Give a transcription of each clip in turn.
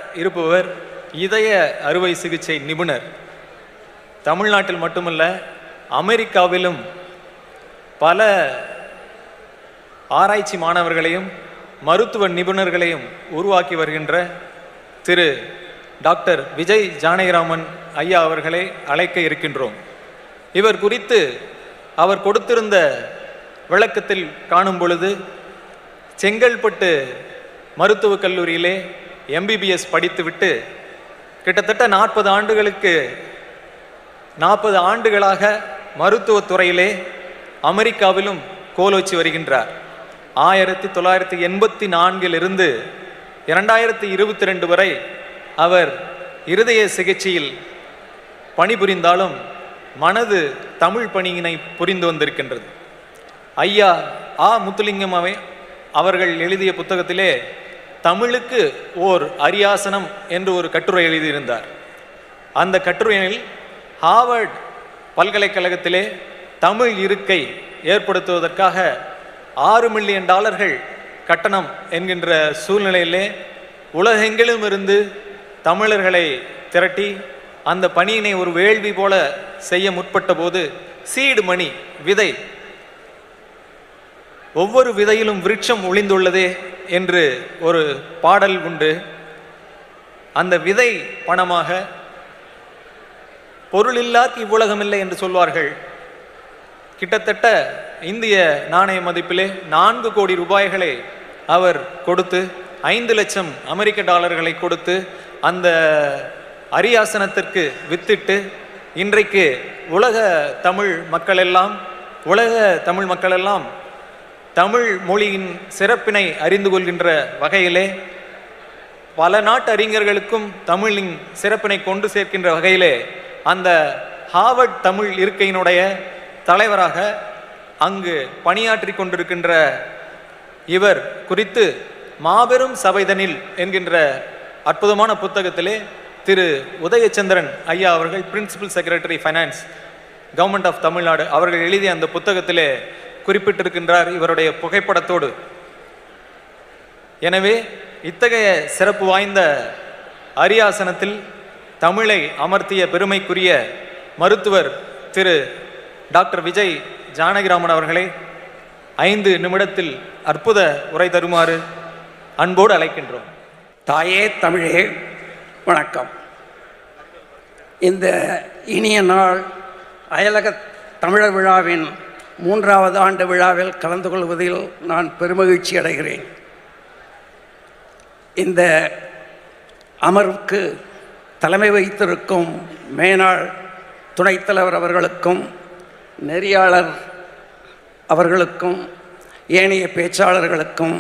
இருப்பவர் இதய அறுவை சிகிச்சை நிபுணர் தமிழ்நாட்டில் மட்டுமல்ல அமெரிக்காவிலும் பல ஆராய்ச்சி மாணவர்களையும் மருத்துவ நிபுணர்களையும் உருவாக்கி வருகின்ற திரு டாக்டர் விஜய் ஜானகிராமன் ஐயா அவர்களை அழைக்க இருக்கின்றோம் இவர் குறித்து அவர் கொடுத்திருந்த விளக்கத்தில் காணும் பொழுது செங்கல்பட்டு மருத்துவக் கல்லூரியிலே எம்பிபிஎஸ் படித்துவிட்டு கிட்டத்தட்ட நாற்பது ஆண்டுகளுக்கு நாற்பது ஆண்டுகளாக மருத்துவத் துறையிலே அமெரிக்காவிலும் கோலோச்சி வருகின்றார் ஆயிரத்தி தொள்ளாயிரத்தி எண்பத்தி நான்கிலிருந்து இரண்டாயிரத்தி இருபத்தி ரெண்டு வரை அவர் இருதய சிகிச்சையில் பணிபுரிந்தாலும் மனது தமிழ் பணியினை புரிந்து வந்திருக்கின்றது ஐயா ஆ முத்துலிங்கம் அவை அவர்கள் எழுதிய புத்தகத்திலே தமிழுக்கு ஓர் அரியாசனம் என்று ஒரு கட்டுரை எழுதியிருந்தார் அந்த கட்டுரையில் ஹார்வர்ட் பல்கலைக்கழகத்திலே தமிழ் இருக்கை ஏற்படுத்துவதற்காக ஆறு மில்லியன் டாலர்கள் கட்டணம் என்கின்ற சூழ்நிலையிலே உலகெங்கிலும் இருந்து தமிழர்களை திரட்டி அந்த பணியினை ஒரு வேள்வி போல செய்ய முற்பட்ட போது சீடு மணி விதை ஒவ்வொரு விதையிலும் விருட்சம் ஒளிந்துள்ளதே என்று ஒரு பாடல் உண்டு அந்த விதை பணமாக பொருளில்லாக்கு இவ்வுலகமில்லை என்று சொல்வார்கள் கிட்டத்தட்ட இந்திய நாணய மதிப்பிலே நான்கு கோடி ரூபாய்களை அவர் கொடுத்து ஐந்து லட்சம் அமெரிக்க டாலர்களை கொடுத்து அந்த அரியாசனத்திற்கு வித்திட்டு இன்றைக்கு உலக தமிழ் மக்கள் எல்லாம் உலக தமிழ் மக்கள் எல்லாம் தமிழ் மொழியின் சிறப்பினை அறிந்து கொள்கின்ற வகையிலே பல நாட்டு அறிஞர்களுக்கும் தமிழின் சிறப்பினை கொண்டு சேர்க்கின்ற வகையிலே அந்த ஹார்வர்ட் தமிழ் இருக்கையினுடைய தலைவராக அங்கு பணியாற்றி கொண்டிருக்கின்ற இவர் குறித்து மாபெரும் சபைதனில் என்கின்ற அற்புதமான புத்தகத்திலே திரு உதயச்சந்திரன் ஐயா அவர்கள் principal secretary finance government of Tamil Nadu அவர்கள் எழுதிய அந்த புத்தகத்திலே குறிப்பிட்டிருக்கின்றார் இவருடைய புகைப்படத்தோடு எனவே இத்தகைய சிறப்பு வாய்ந்த அரியாசனத்தில் தமிழை அமர்த்திய பெருமைக்குரிய மருத்துவர் திரு டாக்டர் விஜய் ஜானகிராமன் அவர்களை ஐந்து நிமிடத்தில் அற்புத உரை தருமாறு அன்போடு அழைக்கின்றோம் தாயே தமிழே வணக்கம் இந்த இனிய நாள் அயலக தமிழர் விழாவின் மூன்றாவது ஆண்டு விழாவில் கலந்து கொள்வதில் நான் பெருமகிழ்ச்சி அடைகிறேன் இந்த அமர்வுக்கு தலைமை வைத்திருக்கும் மேனாள் துணைத் தலைவர் அவர்களுக்கும் நெறியாளர் அவர்களுக்கும் ஏனைய பேச்சாளர்களுக்கும்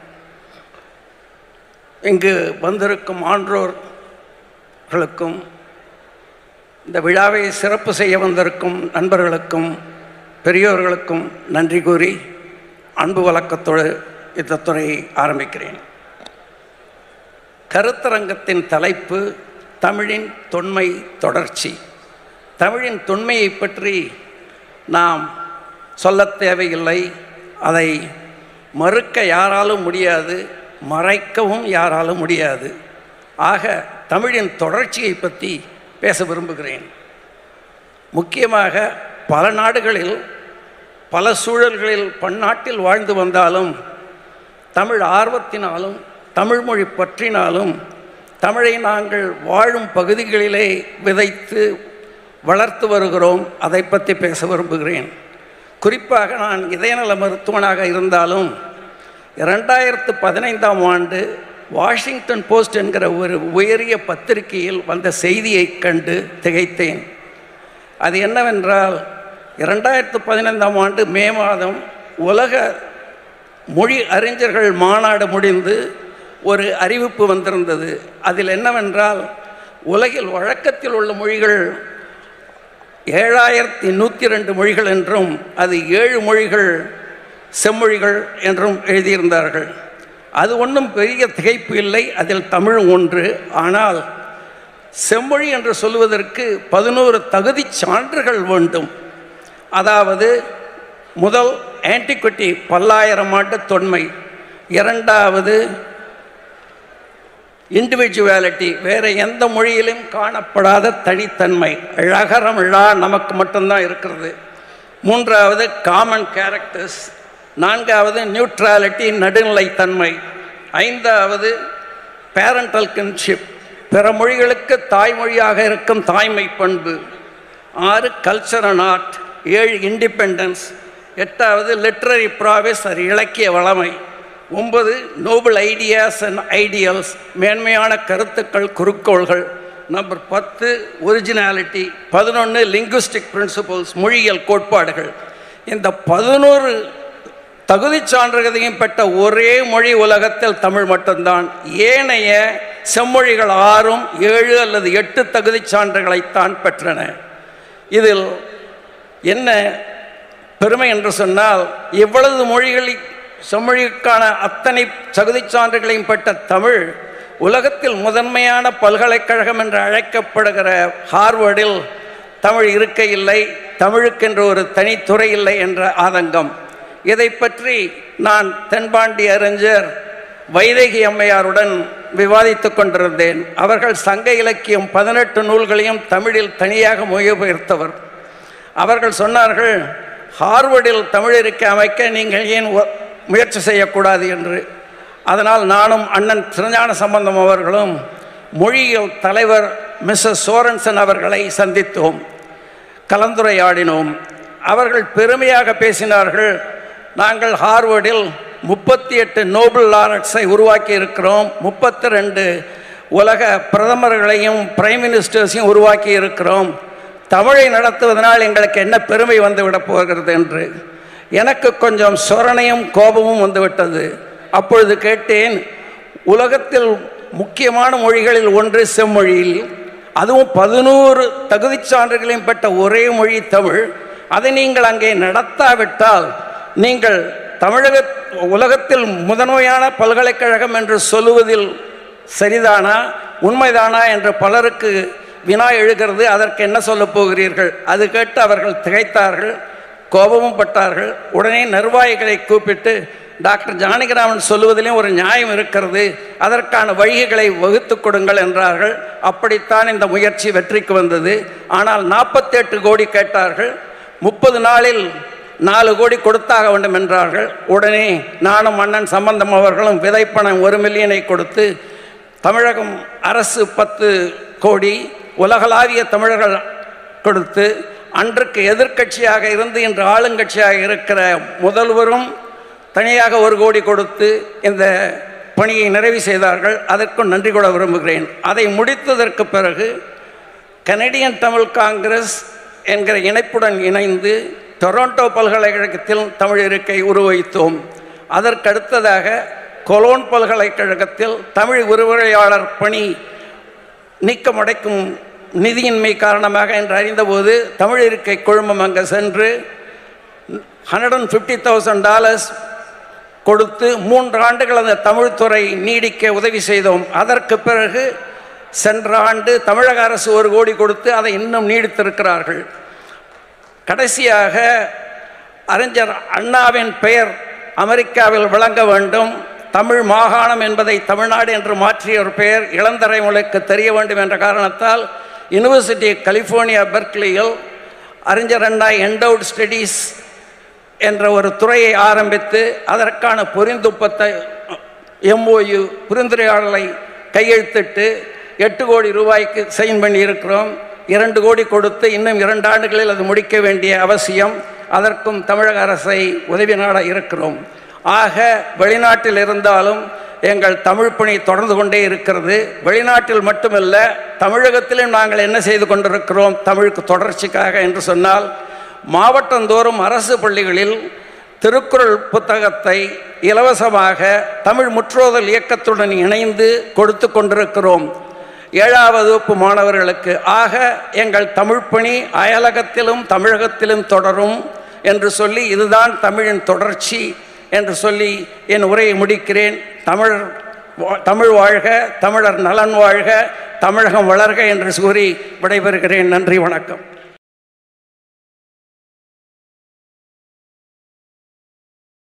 இங்கு வந்திருக்கும் ஆன்றோர்களுக்கும் இந்த விழாவை சிறப்பு செய்ய வந்திருக்கும் நண்பர்களுக்கும் பெரியோர்களுக்கும் நன்றி கூறி அன்பு வழக்கத்தோடு இந்த துறையை ஆரம்பிக்கிறேன் கருத்தரங்கத்தின் தலைப்பு தமிழின் தொன்மை தொடர்ச்சி தமிழின் தொன்மையை பற்றி நாம் சொல்லத் தேவையில்லை அதை மறுக்க யாராலும் முடியாது மறைக்கவும் யாராலும் முடியாது ஆக தமிழின் தொடர்ச்சியை பற்றி பேச விரும்புகிறேன் முக்கியமாக பல நாடுகளில் பல சூழல்களில் பன்னாட்டில் வாழ்ந்து வந்தாலும் தமிழ் ஆர்வத்தினாலும் தமிழ் மொழி பற்றினாலும் தமிழை நாங்கள் வாழும் பகுதிகளிலே விதைத்து வளர்த்து வருகிறோம் அதை பற்றி பேச விரும்புகிறேன் குறிப்பாக நான் இதயநல மருத்துவனாக இருந்தாலும் இரண்டாயிரத்து பதினைந்தாம் ஆண்டு வாஷிங்டன் போஸ்ட் என்கிற ஒரு உயரிய பத்திரிகையில் வந்த செய்தியை கண்டு திகைத்தேன் அது என்னவென்றால் இரண்டாயிரத்து பதினைந்தாம் ஆண்டு மே மாதம் உலக மொழி அறிஞர்கள் மாநாடு முடிந்து ஒரு அறிவிப்பு வந்திருந்தது அதில் என்னவென்றால் உலகில் வழக்கத்தில் உள்ள மொழிகள் ஏழாயிரத்தி நூற்றி ரெண்டு மொழிகள் என்றும் அது ஏழு மொழிகள் செம்மொழிகள் என்றும் எழுதியிருந்தார்கள் அது ஒன்றும் பெரிய திகைப்பு இல்லை அதில் தமிழ் ஒன்று ஆனால் செம்மொழி என்று சொல்வதற்கு பதினோரு தகுதி சான்றுகள் வேண்டும் அதாவது முதல் ஆன்டிக்விட்டி பல்லாயிரம் ஆண்டு தொன்மை இரண்டாவது இண்டிவிஜுவாலிட்டி வேற எந்த மொழியிலும் காணப்படாத தனித்தன்மை ழகரம் ழா நமக்கு மட்டும்தான் இருக்கிறது மூன்றாவது காமன் கேரக்டர்ஸ் நான்காவது நியூட்ராலிட்டி நடுநிலைத்தன்மை ஐந்தாவது பேரண்டல் கின்ஷிப் பிற மொழிகளுக்கு தாய்மொழியாக இருக்கும் தாய்மை பண்பு ஆறு கல்ச்சர் அண்ட் ஆர்ட் ஏழு இண்டிபெண்டன்ஸ் எட்டாவது லிட்ரரி ப்ராவிஸ் அது இலக்கிய வளமை ஒன்பது நோபல் ஐடியாஸ் அண்ட் ஐடியல்ஸ் மேன்மையான கருத்துக்கள் குறுக்கோள்கள் நம்பர் பத்து ஒரிஜினாலிட்டி பதினொன்று லிங்குஸ்டிக் பிரின்சிபல்ஸ் மொழியியல் கோட்பாடுகள் இந்த பதினோரு தகுதி சான்றிதழையும் பெற்ற ஒரே மொழி உலகத்தில் தமிழ் மட்டும்தான் ஏனைய செம்மொழிகள் ஆறும் ஏழு அல்லது எட்டு தகுதி சான்றுகளைத்தான் பெற்றன இதில் என்ன பெருமை என்று சொன்னால் இவ்வளவு மொழிகளில் செம்மொழிக்கான அத்தனை தகுதி சான்றுகளையும் பெற்ற தமிழ் உலகத்தில் முதன்மையான பல்கலைக்கழகம் என்று அழைக்கப்படுகிற ஹார்வர்டில் தமிழ் இருக்க இல்லை தமிழுக்கென்று ஒரு தனித்துறை இல்லை என்ற ஆதங்கம் இதை பற்றி நான் தென்பாண்டி அறிஞர் வைதேகி அம்மையாருடன் விவாதித்துக் கொண்டிருந்தேன் அவர்கள் சங்க இலக்கியம் பதினெட்டு நூல்களையும் தமிழில் தனியாக மொழிபெயர்த்தவர் அவர்கள் சொன்னார்கள் ஹார்வர்டில் தமிழ் இருக்க அமைக்க நீங்கள் ஏன் ஒ- முயற்சி செய்யக்கூடாது என்று அதனால் நானும் அண்ணன் திருஞான சம்பந்தம் அவர்களும் மொழியியல் தலைவர் மிஸ்ஸஸ் சோரன்சன் அவர்களை சந்தித்தோம் கலந்துரையாடினோம் அவர்கள் பெருமையாக பேசினார்கள் நாங்கள் ஹார்வர்டில் முப்பத்தி எட்டு நோபல் லாரட்ஸை உருவாக்கி இருக்கிறோம் முப்பத்தி ரெண்டு உலக பிரதமர்களையும் பிரைம் மினிஸ்டர்ஸையும் உருவாக்கி இருக்கிறோம் தமிழை நடத்துவதனால் எங்களுக்கு என்ன பெருமை வந்துவிடப் போகிறது என்று எனக்கு கொஞ்சம் சொரணையும் கோபமும் வந்துவிட்டது அப்பொழுது கேட்டேன் உலகத்தில் முக்கியமான மொழிகளில் ஒன்று செம்மொழியில் அதுவும் பதினோரு தகுதிச் சான்றுகளையும் பெற்ற ஒரே மொழி தமிழ் அதை நீங்கள் அங்கே நடத்தாவிட்டால் நீங்கள் தமிழக உலகத்தில் முதன்மையான பல்கலைக்கழகம் என்று சொல்லுவதில் சரிதானா உண்மைதானா என்று பலருக்கு வினா எழுகிறது அதற்கு என்ன சொல்லப் போகிறீர்கள் அது கேட்டு அவர்கள் திகைத்தார்கள் கோபமும் பட்டார்கள் உடனே நிர்வாகிகளை கூப்பிட்டு டாக்டர் ஜானகிராமன் சொல்லுவதிலும் ஒரு நியாயம் இருக்கிறது அதற்கான வழிகளை வகுத்து கொடுங்கள் என்றார்கள் அப்படித்தான் இந்த முயற்சி வெற்றிக்கு வந்தது ஆனால் நாற்பத்தெட்டு கோடி கேட்டார்கள் முப்பது நாளில் நாலு கோடி கொடுத்தாக வேண்டும் என்றார்கள் உடனே நானும் அண்ணன் சம்பந்தம் அவர்களும் விதைப்பணம் ஒரு மில்லியனை கொடுத்து தமிழகம் அரசு பத்து கோடி உலகளாவிய தமிழர்கள் கொடுத்து அன்றைக்கு எதிர்க்கட்சியாக இருந்து இன்று ஆளுங்கட்சியாக இருக்கிற முதல்வரும் தனியாக ஒரு கோடி கொடுத்து இந்த பணியை நிறைவு செய்தார்கள் அதற்கும் நன்றி கொள்ள விரும்புகிறேன் அதை முடித்ததற்கு பிறகு கனடியன் தமிழ் காங்கிரஸ் என்கிற இணைப்புடன் இணைந்து டொரண்டோ பல்கலைக்கழகத்தில் தமிழ் இருக்கை உருவகித்தோம் அதற்கடுத்ததாக கொலோன் பல்கலைக்கழகத்தில் தமிழ் உருவரையாளர் பணி நீக்கமடைக்கும் நிதியின்மை காரணமாக என்று அறிந்தபோது தமிழ் இருக்கை குழுமம் அங்கே சென்று hundred and fifty thousand dollars கொடுத்து மூன்று ஆண்டுகள் அந்த தமிழ்துறை நீடிக்க உதவி செய்தோம் அதற்கு பிறகு சென்ற ஆண்டு தமிழக அரசு ஒரு கோடி கொடுத்து அதை இன்னும் நீடித்திருக்கிறார்கள் கடைசியாக அறிஞர் அண்ணாவின் பெயர் அமெரிக்காவில் விளங்க வேண்டும் தமிழ் மாகாணம் என்பதை தமிழ்நாடு என்று மாற்றிய ஒரு பெயர் இளந்தரைமுறைக்கு தெரிய வேண்டும் என்ற காரணத்தால் யுனிவர்சிட்டி கலிஃபோர்னியா பெர்க்லியில் அறிஞர் அண்ணா எண்டவுட் ஸ்டடீஸ் என்ற ஒரு துறையை ஆரம்பித்து அதற்கான புரிந்துப்பத்தை எம்ஓயு புரிந்துரையாடலை கையெழுத்திட்டு எட்டு கோடி ரூபாய்க்கு சைன் பண்ணியிருக்கிறோம் இரண்டு கோடி கொடுத்து இன்னும் இரண்டு ஆண்டுகளில் அது முடிக்க வேண்டிய அவசியம் அதற்கும் தமிழக அரசை உதவி நாட இருக்கிறோம் ஆக வெளிநாட்டில் இருந்தாலும் எங்கள் தமிழ் பணி தொடர்ந்து கொண்டே இருக்கிறது வெளிநாட்டில் மட்டுமல்ல தமிழகத்திலும் நாங்கள் என்ன செய்து கொண்டிருக்கிறோம் தமிழுக்கு தொடர்ச்சிக்காக என்று சொன்னால் மாவட்டந்தோறும் அரசு பள்ளிகளில் திருக்குறள் புத்தகத்தை இலவசமாக தமிழ் முற்றோதல் இயக்கத்துடன் இணைந்து கொடுத்து கொண்டிருக்கிறோம் ஏழாவது வகுப்பு மாணவர்களுக்கு ஆக எங்கள் தமிழ் பணி அயலகத்திலும் தமிழகத்திலும் தொடரும் என்று சொல்லி இதுதான் தமிழின் தொடர்ச்சி என்று சொல்லி என் உரையை முடிக்கிறேன் தமிழ் வா- தமிழ் வாழ்க தமிழர் நலன் வாழ்க தமிழகம் வளர்க என்று கூறி விடைபெறுகிறேன் நன்றி வணக்கம்